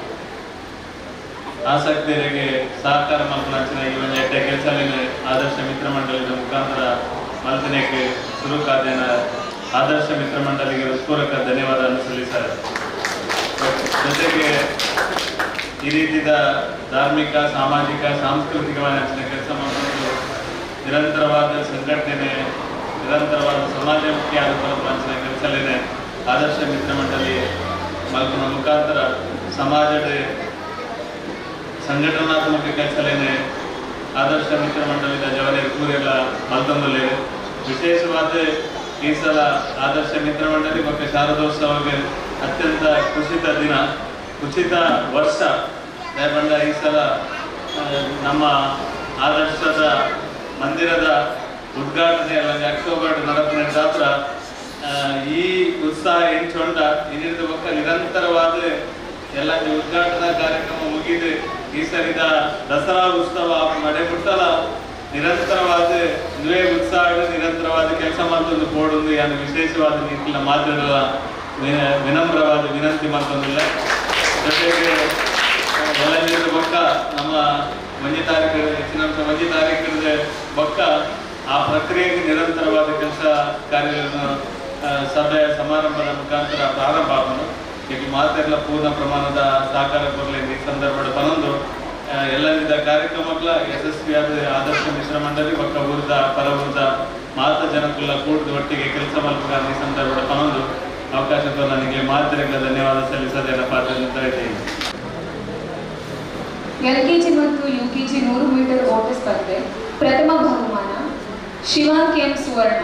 ಆಸಕ್ತರಿಗೆ ಸಹಕಾರ ಮಲ್ಪನಾಚಿನ ಈ ಒಂದು ಎಡ್ಡೆ ಕೆಲಸಲಿನ ಆದರ್ಶ ಮಿತ್ರ ಮಂಡಲದ ಮುಖಾಂತರ ಮಲ್ತನೆಗೆ ಶುರು ಕಾದ್ಯನ ಆದರ್ಶ ಮಿತ್ರ ಮಂಡಲಿಗೆ ಹೃತ್ಪೂರ್ವಕ ಧನ್ಯವಾದ ಸಲ್ಲಿದ್ದಾರೆ ಜೊತೆಗೆ ಈ ರೀತಿಯ ಧಾರ್ಮಿಕ ಸಾಮಾಜಿಕ ಸಾಂಸ್ಕೃತಿಕವಾದ ಕೆಲಸ ಮಾಡೋದು ನಿರಂತರವಾದ ಸಂಘಟನೆ ನಿರಂತರವಾದ ಸಮಾಜಮುಖಿ ಆದ ಪರಪಂಚನ ಕೆಲಸಲೇನೆ ಆದರ್ಶ ಮಿತ್ರ ಮಂಡಳಿ ಮಲ್ಪನ ಮುಖಾಂತರ ಸಮಾಜದ ಸಂಘಟನಾತ್ಮಕ ಕೆಲಸಲೇನೆ ಆದರ್ಶ ಮಿತ್ರ ಮಂಡಲದ ಜವಳಿ ಕೂರೆಲ್ಲ ಮಲ್ತೊಂದುಲ್ಲೆ ವಿಶೇಷವಾದ ಈ ಸಲ ಆದರ್ಶ ಮಿತ್ರ ಮಂಡಳಿ ಮತ್ತು ಶಾರದೋತ್ಸವಕ್ಕೆ ಅತ್ಯಂತ ಕುಸಿತ ದಿನ ಕುಸಿತ ವರ್ಷ ದಯಬಂಡ ಈ ಸಲ ಆ, ನಮ್ಮ ಆದರ್ಶದ ಮಂದಿರದ ಉದ್ಘಾಟನೆ ಎಲ್ಲ ಅಕ್ಟೋಬರ್ ನಡಪನೆ ಜಾತ್ರ ಆ, ಈ ಉತ್ಸಾಹ ಎಂಚೊಂಡ ಇನ್ನಿಡಿದ ಪಕ್ಕ ನಿರಂತರವಾದ ಎಲ್ಲ ಈ ಉದ್ಘಾಟನಾ ಕಾರ್ಯಕ್ರಮ ಮುಗಿದು ಈ ಸರಿದ ದಸರಾ ಉತ್ಸವ ಮಡೆಮುಟ್ಟಲ ನಿರಂತರವಾದ ನುವೆ ಉತ್ಸಾಹ ನಿರಂತರವಾದ ಕೆಲಸ ಮಾಡ್ತೊಂದು ಕೋಡೊಂದು ಏನು ವಿಶೇಷವಾದ ರೀತಿಯ ಮಾತುಗಳ ವಿ- ವಿನಮ್ರವಾದ ವಿನಂತಿ ಮಾಡ್ತೊಂದಿಲ್ಲ ಜೊತೆಗೆ ಎಲ್ಲರಿಗೂ ಬೊಕ್ಕ ನಮ್ಮ ಮಂಜಿ ತಾರೀಕು ಹೆಚ್ಚಿನ ಅಂಶ ಮಂಜಿ ತಾರೀಕಿನ ಬೊಕ್ಕ ಆ ಪ್ರಕ್ರಿಯೆಗೆ ನಿರಂತರವಾದ ಕೆಲಸ ಕಾರ್ಯಗಳನ್ನು ಆ, ಸಭೆ ಸಮಾರಂಭದ ಮುಖಾಂತರ ಪ್ರಾರಂಭ ಆಗೋದು ಈಗ ಮಾತೆಲ್ಲ ಪೂರ್ಣ ಪ್ರಮಾಣದ ಸಹಕಾರ ಕೊರಲಿ ಈ ಸಂದರ್ಭದ ಪನೊಂದು ಆ, ಎಲ್ಲ ವಿಧ ಕಾರ್ಯಕ್ರಮಗಳ ಯಶಸ್ವಿಯಾದ ಆದರ್ಶ ಮಿಶ್ರ ಮಂಡಳಿ ಬೊಕ್ಕ ಊರ್ದ ಪರ ಊರ್ದ ಮಾತ ಜನಕ್ಕಲ್ಲ ಕೂಡಿದ ಒಟ್ಟಿಗೆ ಕೆಲಸ ಮಲ್ಪಗ ಈ ಸಂದರ್ಭದ ಪನೊಂದು ಅವಕಾಶ ಕೊಡ ನನಗೆ ಮಾತರಿಗೆ ಧನ್ಯವಾದ ಸಲ್ಲಿಸೋದೇನಪ್ಪ ಅಂತ ಇದ್ದೀನಿ ಎಲ್ಕೆಜಿ ಮತ್ತು ಯುಕೆಜಿ ನೂರು ಮೀಟರ್ ಓಟ ಸ್ಪರ್ಧೆ ಪ್ರಥಮ ಬಹುಮಾನ ಶಿವಾಂಕ್ ಎಂ ಸುವರ್ಣ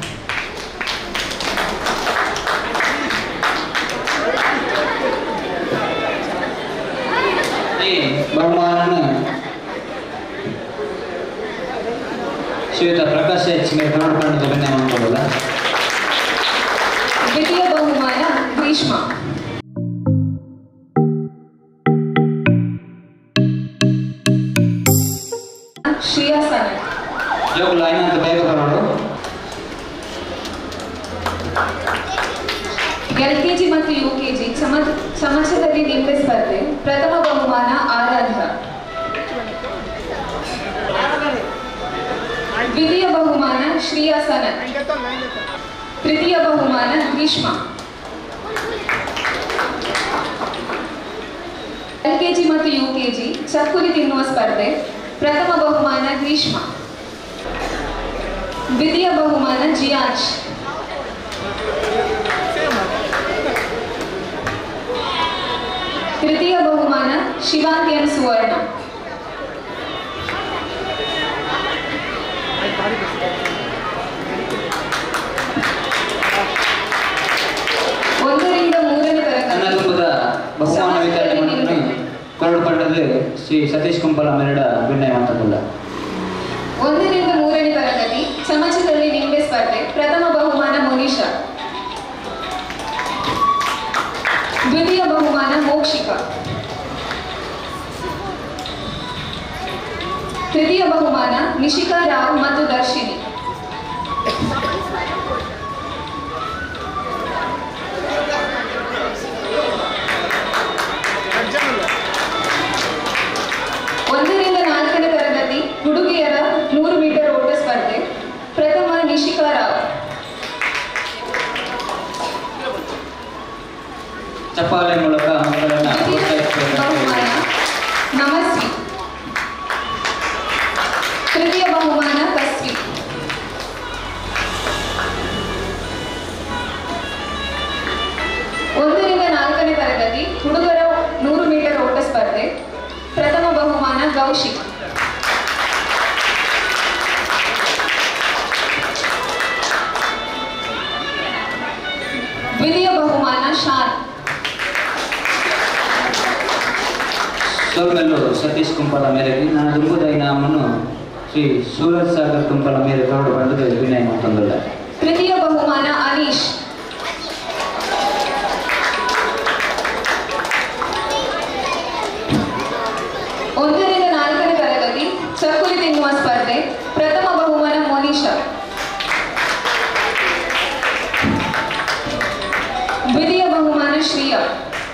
ಈ ಬಹುಮಾನನ ಶ್ರೀಯುತ ಪ್ರಕಾಶ್ ಎಚ್ ಮೇಲೆ ನೋಡ್ಕೊಂಡು ವಿನಯ ಮಾಡ್ಕೊಳ್ಳಲ್ಲ ದ್ವಿತೀಯ ಬಹುಮಾನ ಭೀಷ್ಮ ಶ್ರೇಯಾ ಸನತ್ ಜೋಕು ಲೈನ್ ಅಂತ ಬೇಗ ಬರೋಡು ಎಲ್ಕೆಜಿ ಮತ್ತು ಯುಕೆಜಿ ಸಮ ಸಮಾಜದಲ್ಲಿ ನಿಂಬೆ ಸ್ಪರ್ಧೆ ಪ್ರಥಮ ಬಹುಮಾನ ಆರಾಧ್ಯ ದ್ವಿತೀಯ ಬಹುಮಾನ ಶ್ರೇಯಾ ಸನತ್ ತೃತೀಯ ಬಹುಮಾನ ಭೀಷ್ಮ ಎಲ್ಕೆಜಿ ಮತ್ತು ಯುಕೆಜಿ ಚಕ್ಕುಲಿ ತಿನ್ನುವ ಸ್ಪರ್ಧೆ ಪ್ರಥಮ ಬಹುಮಾನ ಗ್ರೀಷ್ಮ ದ್ವಿತೀಯ ಬಹುಮಾನ ಜಿಯಾಜ್ ತೃತೀಯ ಬಹುಮಾನ ಶಿವಾಂಗ್ ಎಂ ಸುವರ್ಣ ಒಂದರಿಂದ ಮೂರನೇ ನನ್ನ ತರಗತಿ ತುಂಬದ ಬಹುಮಾನ ವಿತರಣೆ ಮಾಡಿ ಕೊಳ್ಳುಕೊಂಡದ್ದು ಶ್ರೀ ಸತೀಶ್ ಕುಂಪಲ ಮೆರಡ ವಿನಯ ಅಂತದಲ್ಲ ಒಂದರಿಂದ ಮೂರನೇ ತರಗತಿ ಚಮಚದಲ್ಲಿ ನಿಂಬೆ ಸ್ಪರ್ಧೆ ಪ್ರಥಮ ಬಹುಮಾನ ಮುನೀಶಾ ದ್ವಿತೀಯ ಬಹುಮಾನ ಮೋಕ್ಷಿಕಾ ತೃತೀಯ ಬಹುಮಾನ ನಿಶಿಕಾ ರಾವ್ ಮತ್ತು ದರ್ಶಿನಿ ಒಂದರಿಂದ ನಾಲ್ಕನೇ ತರಗತಿ ಹುಡುಗಿಯರ ನೂರು ಮೀಟರ್ ಓಟ ಸ್ಪರ್ಧೆ ಪ್ರಥಮ ನಿಶಿಕಾ ರಾವ್ ಚಪ್ಪಾಳೆ ಮೂಲಕ ಮಕ್ಕಳನ್ನ ದ್ವಿತೀಯ ಬಹುಮಾನ ಪ್ರೋತ್ಸಾಹಿಸಬೇಕು ನಮಸ್ವಿ ತೃತೀಯ ಬಹುಮಾನ ಕಸ್ವಿ ಒಂದರಿಂದ ನಾಲ್ಕನೇ ತರಗತಿ ಹುಡುಗರ ನೂರು ಮೀಟರ್ ಓಟ ಸ್ಪರ್ಧೆ ಪ್ರಥಮ ಬಹುಮಾನ ಕೌಶಿಕ್ ದ್ವಿತೀಯ ಬಹುಮಾನ ಶಾನ್ ಸೋಲ್ಮೆಲ್ಲು ಸತೀಶ್ ಕುಂಪಲ ಮೇರೆಗೆ ನನ್ನ ದುಂಬುದ ಇನಾಮನ್ನು ಶ್ರೀ ಸೂರಜ್ ಸಾಗರ್ ಕುಂಪಲ ಮೇಲೆ ಕರಡು ಬಂದದ್ದು ವಿನಯ ಮತ್ತೊಂದಲ್ಲ ತೃತೀಯ ಬಹುಮಾನ ಅನೀಶ್ ಒಂದರಿಂದ ನಾಲ್ಕನೇ ತರಗತಿ ಚಕ್ಕುಲಿ ತಿನ್ನುವ ಸ್ಪರ್ಧೆ ಪ್ರಥಮ ಬಹುಮಾನ ಮೋನಿಶಾ ದ್ವಿತೀಯ ಬಹುಮಾನ ಶ್ರೀಯಾ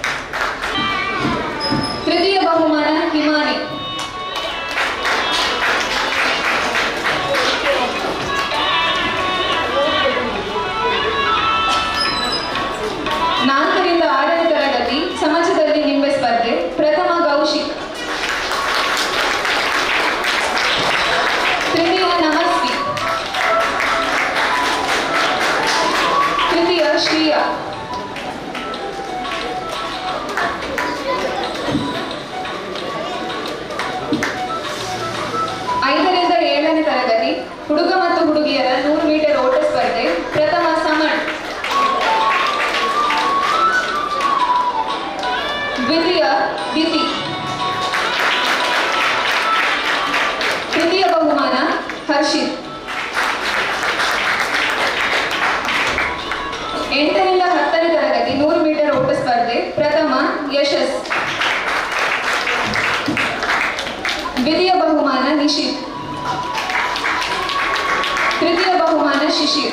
ತೃತೀಯ ಬಹುಮಾನ ಹಿಮಾನಿ ನಾಲ್ಕರಿಂದ ಆರನೇ ತರಗತಿ ಸಮಾಜದಲ್ಲಿ ನಿಂಬೆ ಸ್ಪರ್ಧೆ ಪ್ರಥಮ ಕೌಶಿಕ್ ತೃತೀಯ ನಮಸ್ವಿ ತೃತೀಯ ಶ್ರೀಯಾ ಐದರಿಂದ ಏಳನೇ ತರಗತಿ ಹುಡುಗ ಮತ್ತು ಹುಡುಗಿಯರ ನೂರು ಮೀಟರ್ ಓಟ ಸ್ಪರ್ಧೆ ಪ್ರಥಮ ಸಮಣ್ ದ್ವಿತೀಯ ದಿತಿ ತೃತೀಯ ಬಹುಮಾನ ಹರ್ಷಿತ್ ಎಂಟರಿಂದ ಹತ್ತನೇ ತರಗತಿ ನೂರು ಮೀಟರ್ ಓಟ ಸ್ಪರ್ಧೆ ಪ್ರಥಮ ಯಶಸ್ ದ್ವಿತೀಯ ಬಹುಮಾನ ನಿಶಿತ್ ತೃತೀಯ ಬಹುಮಾನ ಶಿಶಿರ್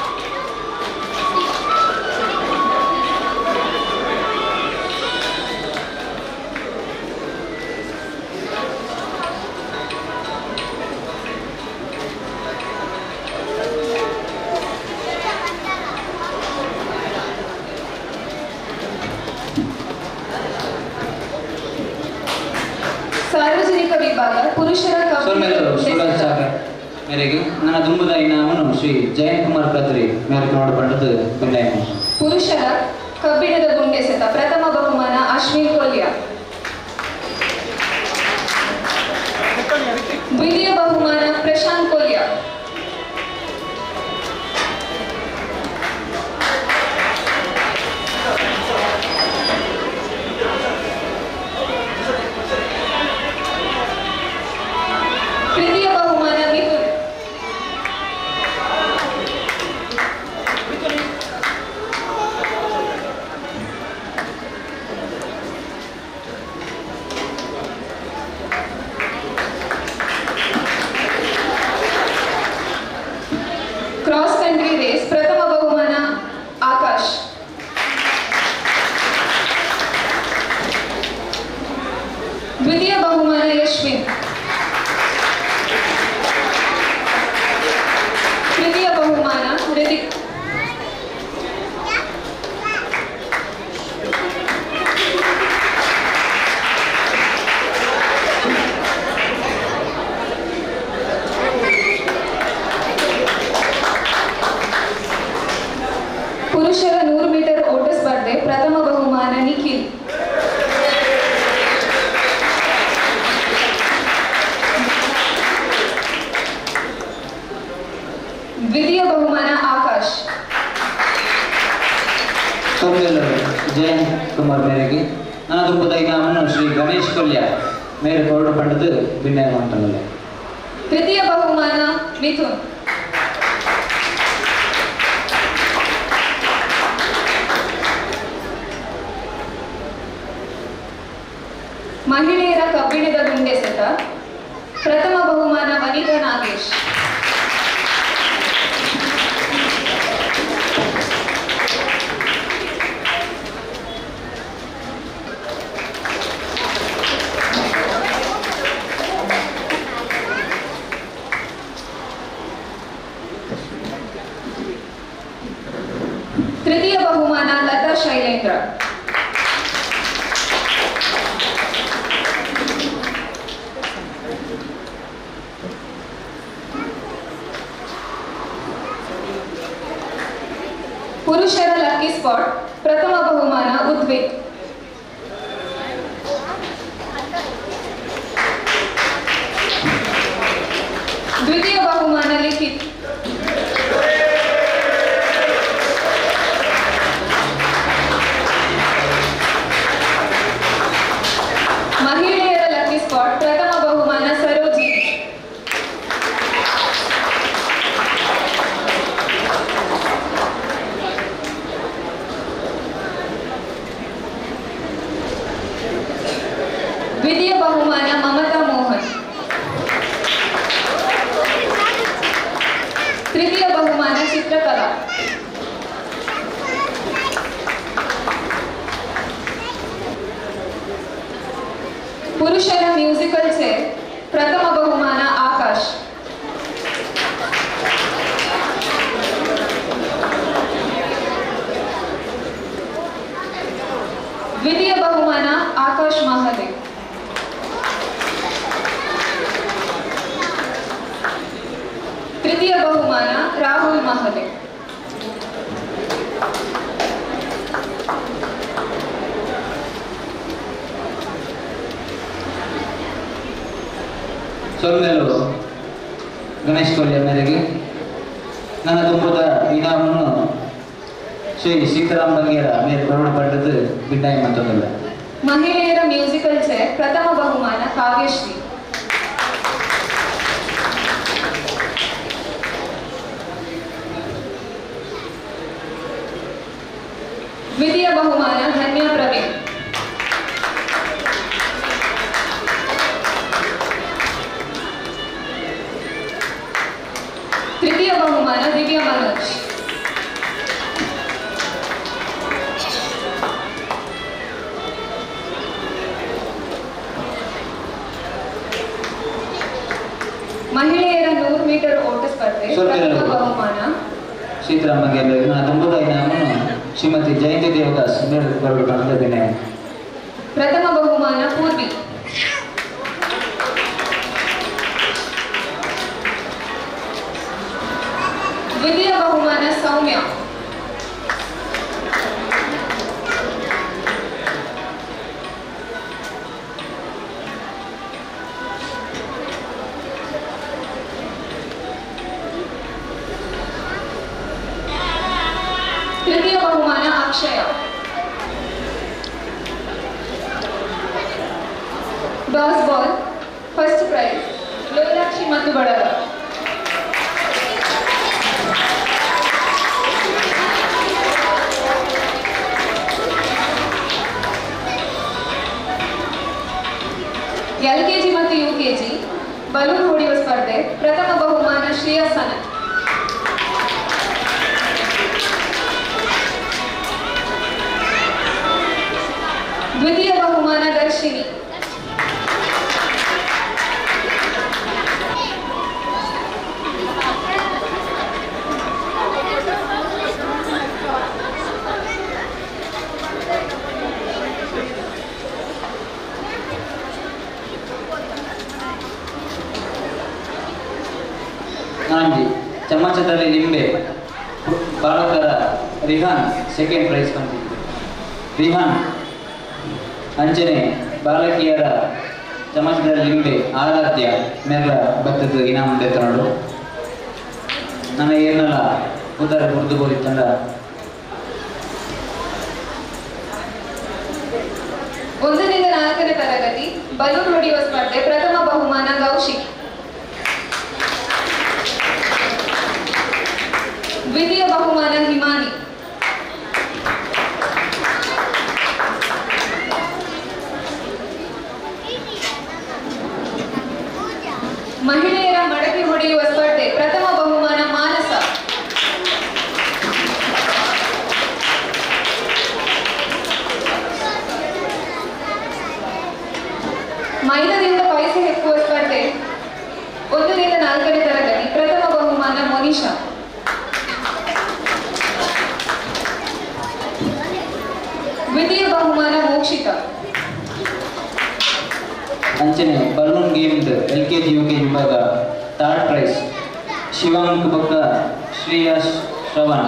ಸಾರ್ವಜನಿಕ ವಿಭಾಗ ಪುರುಷರ ಸೋಲ್ಮೆಲ್ಲು ಕಬಡ್ಡಿ ಸೂರಜ್ ಸಾಗರ್ ಮೇರೆಗೆ ನನ್ನ ದುಂಬುದ ಇನಾಮನ್ನು ಶ್ರೀ ಜಯಂತ್ ಕುಮಾರ್ ಕದ್ರಿ ಮೇಲೆ ಕರಡು ಬಂದದ್ದು ವಿನಯ ಮತ್ತೊಂದು ಪುರುಷರ ಕಬ್ಬಿಣದ ಗುಂಡೆಸೆತ ಪ್ರಥಮ ಬಹುಮಾನ ಅಶ್ವಿನ್ ಕೊಲ್ಯ ದ್ವಿತೀಯ ಬಹುಮಾನ ಪ್ರಶಾಂತ್ ಕೊಲ್ಯ ತೃತೀಯ ಬಹುಮಾನ ಮಿಥುನ್ ಕ್ರಾಸ್ ಕಂಟ್ರಿ ರೇಸ್ ಪ್ರಥಮ ಬಹುಮಾನ ಆಕಾಶ್ ದ್ವಿತೀಯ ಬಹುಮಾನ ಯಶ್ವಿನ್ ತೃತೀಯ ಬಹುಮಾನ ಹೃದಿಕ್ ಪುರುಷರ ನೂರು ಮೀಟರ್ ಓಟ ಸ್ಪರ್ಧೆ ಪ್ರಥಮ ಬಹುಮಾನ ನಿಖಿಲ್ ದ್ವಿತೀಯ ಬಹುಮಾನ ಆಕಾಶ್ ಸೋಲ್ಮೆಲ್ಲು ಜಯಂತ್ ಕುಮಾರ್ ಮೇರೆಗೆ ನನ್ನ ದುಂಬುದ ಇನಾಮನ್ನು ಶ್ರೀ ಗಣೇಶ್ ಕೊಲ್ಯ ಮೇಲೆ ಕರಡು ಬಂದದ್ದು ವಿನಯ ಮತ್ತೊಂದಲ್ಲ ತೃತೀಯ ಬಹುಮಾನ ಮಿಥುನ್ ಮಹಿಳೆಯರ ಕಬ್ಬಿಣದ ಗುಂಡೆಸೆತ ಪ್ರಥಮ ಬಹುಮಾನ ನಾಗೇಶ್ ತೃತೀಯ ಬಹುಮಾನ ಲತಾ ಶೈಲೇಂದ್ರ ಪುರುಷರ ಲಕ್ಕಿ ಸ್ಪಾಟ್ ಪ್ರಥಮ ಬಹುಮಾನ ಉದ್ವಿತ್ ದ್ವಿತೀಯ ಬಹುಮಾನ ಲಿಖಿತ್ ಮಹಿಳೆಯರ ಲಕ್ಕಿ ಸ್ಪಾಟ್ ಪ್ರಥಮ ಬಹುಮಾನ ಸರೋಜಿ ದ್ವಿತೀಯ ಬಹುಮಾನ ಮಮತಾ ಮೋಹನ್ ತೃತೀಯ ಬಹುಮಾನ ಚಿತ್ರಕಲಾ ಪುರುಷರ ಮ್ಯೂಸಿಕಲ್ ಚೇರ್ ಪ್ರಥಮ ಬಹುಮಾನ ಆಕಾಶ್ ದ್ವಿತೀಯ ಬಹುಮಾನ ಆಕಾಶ್ ಮಹಾದೇವ್ ತೃತೀಯ ಬಹುಮಾನ ರಾಹುಲ್ ಮಹಾದೇವ್ ಸೊಲ್ಮೆಲು ಗಣೇಶ್ ಕೊಹ್ಲಿ ಮೇರೆಗೆ ನನ್ನ ತುಂಬದ ಇನಾಮನ್ನು ಶ್ರೀ ಸೀತಾರಾಮ್ ಬಂಗೇರ ಮೇಲೆ ಬರಡಪಟ್ಟದ್ದು ಬಿಡ್ಡಾಯಿ ಮತ್ತೊಂದಲ್ಲ ಮಹಿಳೆಯರ ಮ್ಯೂಸಿಕಲ್ ಚೇರ್ ಪ್ರಥಮ ಬಹುಮಾನ ಕಾವ್ಯಶ್ರೀ ದ್ವಿತೀಯ ಬಹುಮಾನ ಧನ್ಯ ಪ್ರವೀಣ್ ತೃತೀಯ ಬಹುಮಾನ ದಿವ್ಯ ಮನೋಜ್ ಮಹಿಳೆಯರ ನೂರು ಮೀಟರ್ ಓಟ ಸ್ಪರ್ಧೆ ಸ್ವಲ್ಪ ಪ್ರಥಮ ಇರಬಹುದು. ಬಹುಮಾನ ಸೀತಾರಾಮ್ ಬಂಗೇರ ನನ್ನ ತುಂಬದ ಇನಾಮನ್ನು ಶ್ರೀಮತಿ ಜಯಂತಿ ದೇವದಾಸ್ ಮೇಲೆ ಬರಡಪಟ್ಟಿದ್ದೇನೆ ಪ್ರಥಮ ಬಹುಮಾನ ಪೂರ್ವಿ ದ್ವಿತೀಯ ಬಹುಮಾನ ಸೌಮ್ಯ ತೃತೀಯ ಬಹುಮಾನ ಅಕ್ಷಯ ಡಾಸ್ ಬಾಲ್ ಫಸ್ಟ್ ಪ್ರೈಸ್ ಲೋಲಾಕ್ಷಿ ಮತ್ತು ಬಡಗ ಎಲ್ಕೆಜಿ ಮತ್ತು ಯುಕೆಜಿ ಬಲೂನ್ ಹೊಡೆಯುವ ಸ್ಪರ್ಧೆ ಪ್ರಥಮ ಬಹುಮಾನ ಶ್ರೇಯಾ ಸನತ್ ದ್ವಿತೀಯ ಬಹುಮಾನ ದರ್ಶಿನಿ ನಾಂಜಿ ಚಮಚದಲ್ಲಿ ನಿಂಬೆ ಬಾಲಕರ ರಿಹಾನ್ ಸೆಕೆಂಡ್ ಪ್ರೈಸ್ ಬಂದಿದ್ದು ರಿಹಾನ್ ಅಂಚನೆ ಬಾಲಕಿಯರ ಚಮಚದಲ್ಲಿ ನಿಂಬೆ ಆರಾಧ್ಯ ಮೇಲ ಬತ್ತದ ಇನಾಮ್ ನೋಡು ನನ್ನ ಏನಲ್ಲ ಉದರ ಹುರಿದು ಹೋಗಿತ್ತಂಡ ಒಂದರಿಂದ ನಾಲ್ಕನೇ ತರಗತಿ ಬಲೂನ್ ಹೊಡೆಯುವ ಸ್ಪರ್ಧೆ ಪ್ರಥಮ ಬಹುಮಾನ ಕೌಶಿಕ್ ದ್ವಿತೀಯ ಬಹುಮಾನ ಹಿಮಾನಿ ಮಹಿಳೆಯರ ಮಡಕೆ ಹೊಡೆಯುವ ಶಿವಾಂಕ್ ಬೊಕ್ಕ ಶ್ರೇಯಸ್ ಶ್ರವಣ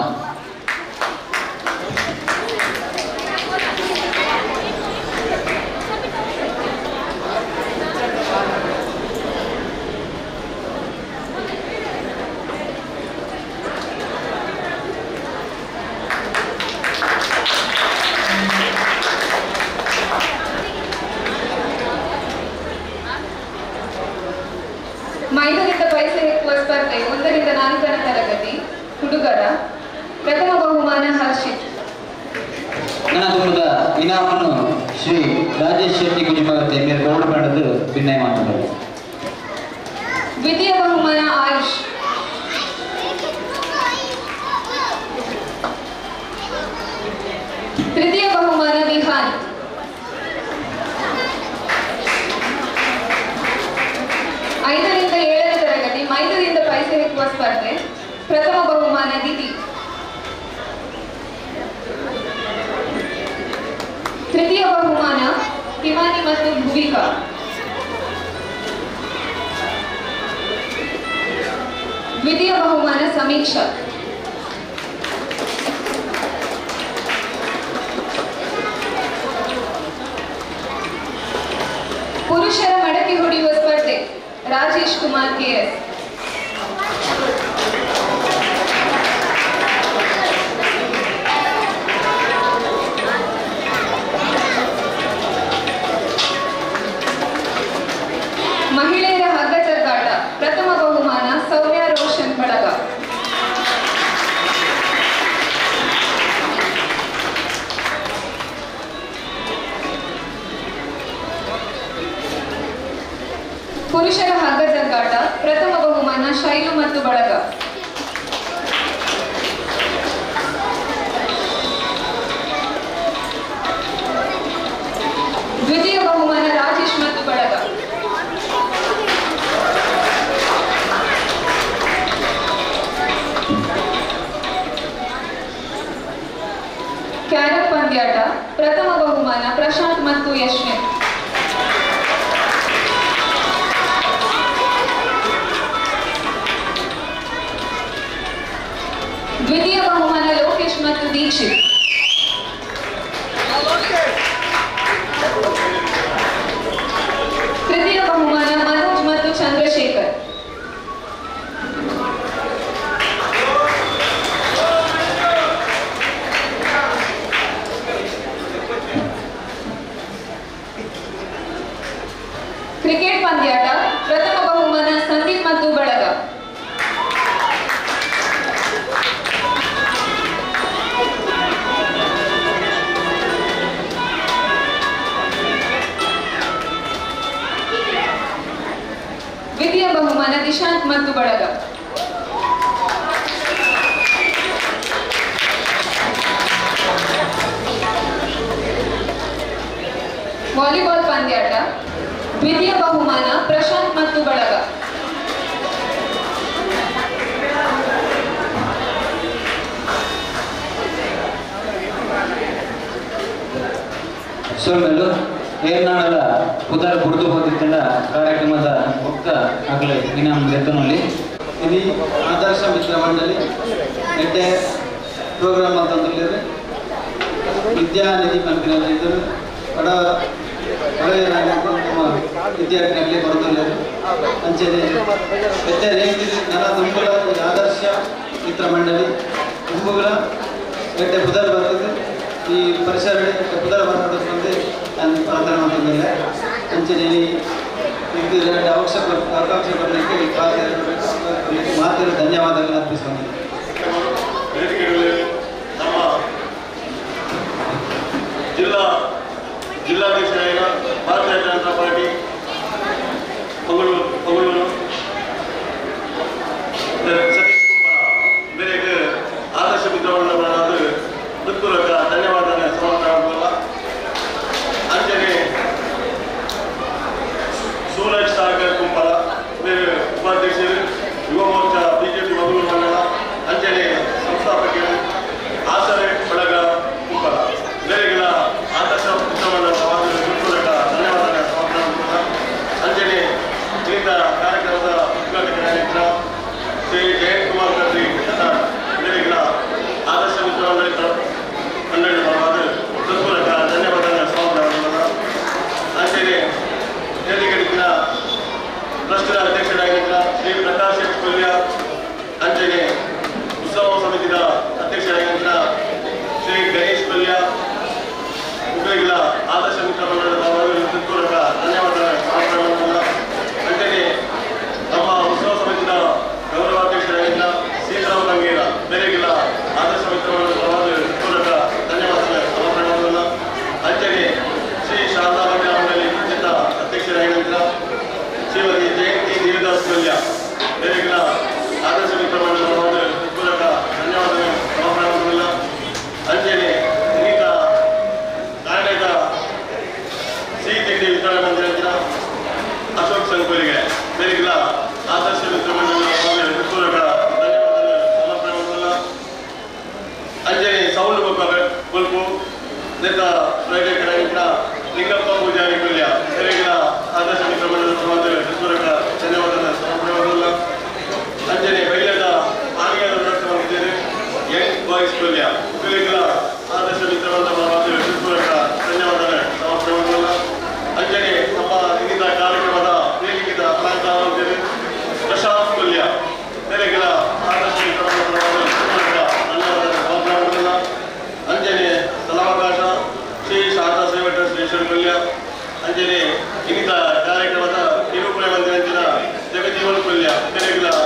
ಮೈದಾನದ ಪೈಸೆ ಹೆಕ್ಕುವ ಸ್ಪರ್ಧೆ ಒಂದರಿಂದ ನಾಲ್ಕನೇ ತರಗತಿ ಹುಡುಗರ ಪ್ರಥಮ ಬಹುಮಾನ ಹರ್ಷಿತ್ ನನಗುಂಬದ ಇನಾಮನ್ನು ಶ್ರೀ ರಾಜೇಶ್ ಶೆಟ್ಟಿ ಕುಜಿಮಗತ್ತೆ ಮೇರೆ ಗೌಡ ಪಂಡದು ಭಿನ್ನಯ ಮಾಡಿದ್ದಾರೆ ದ್ವಿತೀಯ ಬಹುಮಾನ ಆಯುಷ್ ತೃತೀಯ ಬಹುಮಾನ ವಿಹಾನ್ ಐದರಿಂದ ಏಳನೇ ತರಗತಿ ಮೈದದಿಂದ ಪೈಸೆ ಹೆಕ್ಕುವ ಸ್ಪರ್ಧೆ ಪ್ರಥಮ ಬಹುಮಾನ ದಿತಿ ತೃತೀಯ ಬಹುಮಾನ ಹಿಮಾನಿ ಮತ್ತು ಭುವಿಕಾ ದ್ವಿತೀಯ ಬಹುಮಾನ ಸಮೀಕ್ಷಾ ಪುರುಷರ ಮಡಕೆ ಹೊಡೆಯುವ ಸ್ಪರ್ಧೆ ರಾಜೇಶ್ ಕುಮಾರ್ ಕೆಎಸ್ ಮಹಿಳೆಯರ ಹಗ್ಗ ಜಗ್ಗಾಟ ಪ್ರಥಮ ಬಹುಮಾನ ಸೌಮ್ಯ ರೋಷನ್ ಬಳಗ ಪುರುಷರ ಹಗ್ಗ ಜಗ್ಗಾಟ ಪ್ರಥಮ ಬಹುಮಾನ ಶೈಲು ಮತ್ತು ಬಳಗ ದ್ವಿತೀಯ ಬಹುಮಾನ ರಾಜೇಶ್ ಮತ್ತು ಬಳಗ ಕ್ಯಾರಟ್ ಪಂದ್ಯಾಟ ಪ್ರಥಮ ಬಹುಮಾನ ಪ್ರಶಾಂತ್ ಮತ್ತು ಯಶ್ವಿನ್ ದ್ವಿತೀಯ ಬಹುಮಾನ ಲೋಕೇಶ್ ಮತ್ತು ದೀಕ್ಷಿತ್ ತೃತೀಯ ಬಹುಮಾನ ಮನೋಜ್ ಮತ್ತು ಚಂದ್ರಶೇಖರ್ ಕ್ರಿಕೆಟ್ ಪಂದ್ಯಾಟ ಪ್ರಥಮ ಬಹುಮಾನ ಸಂದೀಪ್ ಮತ್ತು ಬಳಗ ದ್ವಿತೀಯ ಬಹುಮಾನ ದಿಶಾಂತ್ ಮತ್ತು ಬಳಗ ವಾಲಿಬಾಲ್ ಪಂದ್ಯಾಟ ದ್ವಿತೀಯ ಬಹುಮಾನ ಪ್ರಶಾಂತ್ ಮತ್ತು ಬಳಗ ಸೊಲ್ಮೆಲು ಏರ್ನಾಡಲ ಪುದರ್ ಬುಡ್ದು ಹೋದಿತ್ತಂಡ ಕಾರ್ಯಕ್ರಮದ ಮುಕ್ತ ಆಗಲೇ ಇನಾಮ್ ಗೆತ್ತನಲ್ಲಿ ఇది ఆదర్శ మిత్ర మండలి అంటే ప్రోగ్రామ్ ಅಂತಂದ್ರೆ ವಿದ್ಯಾನಿಧಿ ಪಂಪಿನಲ್ಲಿ ಇದ್ದರು ಬಡ ಬಡವರಾಗಿದ್ದು ನಮ್ಮ ವಿದ್ಯಾರ್ಥಿಗಳಿಗೆ ಬರುತ್ತಿಲ್ಲರು ಅಂಚನೆ పెద్ద రేంజ్ ನಲ ದುಂಬುಲ ಈ ಆದರ್ಶ ಮಿತ್ರ ಮಂಡಳಿ ದುಂಬುಗಳ ಗಡ್ಡೆ ಬುಧರ್ ಬರ್ತದೆ ಈ ಪರಿಸರ ಬುಧರ್ ಬರ್ತದೆ ಬಂದು ನಾನು ಪ್ರಾರ್ಥನೆ ಮಾಡ್ತಿದ್ದಿಲ್ಲ ಅಂಚನೆ ಇದು ಎರಡು ಅವಕಾಶ ಕೊಡ್- ಅವಕಾಶ ಕೊಡಲಿಕ್ಕೆ ಈ ಖಾತೆ ಮಾತಿನ ಧನ್ಯವಾದಗಳನ್ನು ಅರ್ಪಿಸ್ಕೊಂಡಿದ್ದೀನಿ ವೇದಿಕೆಗಳಲ್ಲಿ ನಮ್ಮ ಜಿಲ್ಲಾ ಜಿಲ್ಲಾಧ್ಯಕ್ಷರಾದ ಭಾರತೀಯ ಜನತಾ ಪಾರ್ಟಿ ಮಂಗಳೂರು ಮಂಗಳೂರು ಸತೀಶ್ ಕುಮಾರ ಇವರಿಗೆ ಆದರ್ಶ ಮಿತ್ರವನ್ನು ಮಾಡಲು ಹೃತ್ಪೂರ್ವಕ ಧನ್ಯವಾದ ಸಮರ್ಪಣೆ ಅಂಜನೆ ಸೂರಜ್ ಸಾಗರ್ ಕುಂಬಳ ಇವರು ಉಪಾಧ್ಯಕ್ಷರು ಯುವ ಮೋರ್ಚಾ ಬಿಜೆಪಿ ಮಂಗಳೂರು ಮಂಡಲ ಅಂಜನೆ ಸಂಸ್ಥಾಪಕರು ಆಸರೆ ಬಳಗ ಕುಂಬಳ ಇವರಿಗಿನ ಆದರ್ಶ ಉತ್ಸವವನ್ನು ಹೃತ್ಪೂರ್ವಕ ಧನ್ಯವಾದ ಸಮರ್ಪಣೆ ಅಂಜನೆ ವಿವಿಧ ಕಾರ್ಯಕ್ರಮದ ಉದ್ಘಾಟಕರಾಗಿದ್ದ ಶ್ರೀ ಜಯ ಶ್ರೀ ಪ್ರಕಾಶ್ ಎಚ್ ಕೊಲ್ಯ ಅಂಚನೆ ಉತ್ಸವ ಸಮಿತಿಯ ಅಧ್ಯಕ್ಷರಾಗಿದ್ದ ಶ್ರೀ ಗಣೇಶ್ ಕೊಲ್ಯ ಉಪಯೋಗಿಲ ಆದರ್ಶ ಮಿತ್ರ ಮಂಡಳದ ಹೃತ್ಪೂರ್ವಕ ಧನ್ಯವಾದ ಸಮರ್ಪಣೆ ಅಂತೆಯೇ ನಮ್ಮ ಉತ್ಸವ ಸಮಿತಿಯ ಗೌರವಾಧ್ಯಕ್ಷರಾಗಿದ್ದ ಸೀತಾರಾಮ ಬಂಗೇರ ಬೆಳಗಿಲ ಆದರ್ಶ ಮಿತ್ರ ಮಂಡಳದ ಹೃತ್ಪೂರ್ವಕ ಧನ್ಯವಾದ ಸಮರ್ಪಣೆ ಅಂತೆಯೇ ಶ್ರೀ ಶಾರದಾ ಮಹಿಳಾ ಮಂಡಳಿ ಪಂಚಾಯತ ಅಧ್ಯಕ್ಷರಾಗಿದ್ದ ಶ್ರೀಮತಿ ಜಯಂತಿ ದೇವದಾಸ್ ಕೊಲ್ಯ ಬೆಳಗಿನ ಆದರ್ಶ ಮಿತ್ರ ಮಂಡಳದ ಹೃತ್ಪೂರ್ವಕ ಧನ್ಯವಾದ ಸಮರ್ಪಣೆ ಅಂತೆಯೇ ಇನ್ನಿತ ನಾಣ್ಯದ ಸಿಹಿ ತಿಂಡಿ ವಿತರಣೆ ಮಂದಿರ ಅಶೋಕ್ ಸಂಕುಲಿಗೆ ಬೆಳಗಿನ ಆದರ್ಶ ಮಿತ್ರ ಮಂಡಳಿ ಹೃತ್ಪೂರ್ವಕ ಧನ್ಯವಾದ ಸಮರ್ಪಣೆ ಅಂಜನೆ ಸೌಂಡ್ ಬೊಕ್ಕ ಬಲ್ಪು ನೆತ್ತ ಪ್ರೈವೇಟ್ ಕಡೆಯಿಂದ ಲಿಂಗಪ್ಪ ಪೂಜಾರಿ ಕೊಲ್ಯ ಬೆಳಗಿನ ಆದರ್ಶ ಮಿತ್ರ ಮಂಡಳಿ ಸಮಾಜ ಹೃತ್ಪೂರ್ವಕ ಧನ್ಯವಾದ ಸಮರ್ಪಣೆ ಅಂಜನೆ ಬೈಲದ ಆನೆಯನ್ನು ನಡೆಸುತ್ತಿದ್ದೇನೆ ಯಂಗ್ ಬಾಯ್ಸ್ ಕೊಲ್ಯ ಬೆಳಗಿನ ಆದರ್ಶ ಮಿತ್ರ ಮಂಡಳಿ ಸಮಾಜ ಹೃತ್ಪೂರ್ವಕ ಧನ್ಯವಾದ ಸಮರ್ಪಣೆ ಅಂಜನೆ ನಮ್ಮ ಇಂದಿನ ಕಾರ್ಯಕ್ರಮದ ವೇದಿಕೆದ ಅಲಂಕಾರ ಪ್ರಶಾಂತ್ ಕೊಲ್ಯ ಬೆಳಗಿನ ಆದರ್ಶ ಮಿತ್ರ ಮಂಡಳಿ ಸಮಾಜ ಧನ್ಯವಾದ ಸಮರ್ಪಣೆ ಅಂಜನೆ ಸ್ಥಳಾವಕಾಶ ಶ್ರೀ ಶಾರದಾ ಸೇವಕ ಶ್ರೀ ಕೊಲ್ಯ ಅಂಜನೆ ಇನ್ನಿತ ಕಾರ್ಯಕ್ರಮದ ನಿರೂಪಣೆ ಮಂದಿರ ಜಗಜೀವನ ಕೊಲ್ಯ ಬೆಳಗಿನ